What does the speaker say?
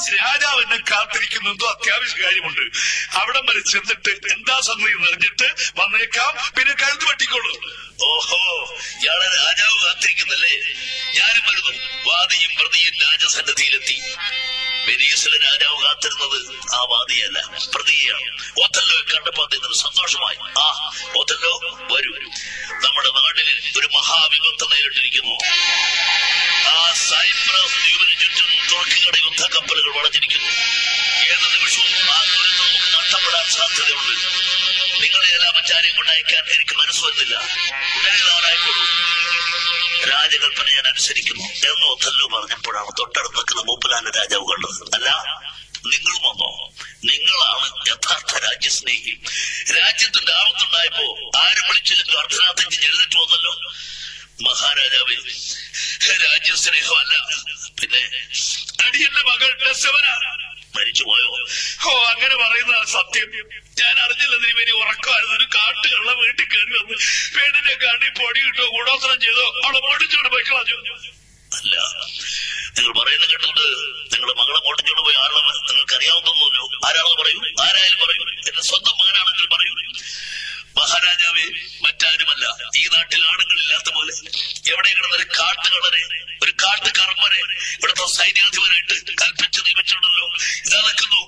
രാജാവ് എന്നെ കാത്തിരിക്കുന്നു എന്തോ അത്യാവശ്യ കാര്യമുണ്ട് അവിടം വരെ ചെന്നിട്ട് എന്താ സംഗതി നിറഞ്ഞിട്ട് വന്നേക്കാം പിന്നെ കഴുത്ത് പറ്റിക്കോളൂ ഓഹോ ഇയാളെ രാജാവ് കാത്തിരിക്കുന്നല്ലേ ഞാനും വരുന്നു വാദിയും പ്രതിയും രാജസന്നിധിയിലെത്തി വെനീസിലെ രാജാവ് കാത്തിരുന്നത് ആ വാദിയല്ല പ്രതിയെയാണ് ഓത്തല്ലോ കണ്ടപ്പോ അദ്ദേഹത്തിന് സന്തോഷമായി ആ ഓത്തല്ലോ വരൂ നമ്മുടെ നാട്ടിൽ ഒരു മഹാവിപത്ത് നേരിട്ടിരിക്കുന്നു ആ സൈപ്രസ് ദ്വീപിന് ചുറ്റും തുറക്കിയുടെ യുദ്ധക്കപ്പലുകൾ വളഞ്ഞിരിക്കുന്നു ഏത് നിമിഷവും ആ ദുരന്തം നമുക്ക് നഷ്ടപ്പെടാൻ സാധ്യതയുണ്ട് നിങ്ങളെ എല്ലാം മറ്റാരെയും കൊണ്ട് അയക്കാൻ എനിക്ക് മനസ്സ് വരുന്നില്ല ഉടനെ നാടായിക്കോളൂ രാജകൽപ്പന ഞാൻ അനുസരിക്കുന്നു എന്ന് ഒത്തല്ലോ പറഞ്ഞപ്പോഴാണ് തൊട്ടടുത്ത് നിൽക്കുന്ന മൂപ്പലാന്റെ രാജാവ് കണ്ടത് അല്ല നിങ്ങളും വന്നോ നിങ്ങളാണ് യഥാർത്ഥ രാജ്യസ്നേഹി രാജ്യത്തിന്റെ ആപത്തുണ്ടായപ്പോ ആരും വിളിച്ചില്ലെങ്കിൽ അർദ്ധനാഥയ്ക്ക് എഴുന്നേറ്റ് വന്നല്ലോ മഹാരാജാവേ രാജ്യസ്നേഹമല്ല പിന്നെ അടിയന്റെ മകൾ ഡെസവന മരിച്ചു പോയോ ഓ അങ്ങനെ പറയുന്നതാണ് സത്യം ഞാൻ അറിഞ്ഞില്ല തിരുമേനി ഉറക്കമായിരുന്നു ഒരു കാട്ടുകള്ള വീട്ടിൽ കയറി വന്ന് പെണ്ണിനെ കണ്ണി പൊടി കിട്ടോ ഗുണോത്രം ചെയ്തോ അവളെ മോടിച്ചോണ്ട് പോയി കളഞ്ഞു അല്ല നിങ്ങൾ പറയുന്ന കേട്ടോണ്ട് നിങ്ങളുടെ മകളെ മോട്ടിച്ചോണ്ട് പോയി ആരാണ് നിങ്ങൾക്ക് അറിയാവുന്നല്ലോ ആരാണെന്ന് പറയൂ ആരായാലും പറയൂ എന്റെ സ്വന്തം മകനാണെങ്കിൽ പറയൂ മഹാരാജാവേ മറ്റാരുമല്ല ഈ നാട്ടിൽ ആണുങ്ങളില്ലാത്ത പോലെ എവിടെ കിടന്ന ഒരു കാട്ടുകളരെ ഒരു കാട്ടുകർമ്മനെ ഇവിടുത്തെ സൈന്യാധിപനായിട്ട് കൽപ്പിച്ച് നിയമിച്ചിട്ടുണ്ടല്ലോ ഇതാ നിൽക്കുന്നു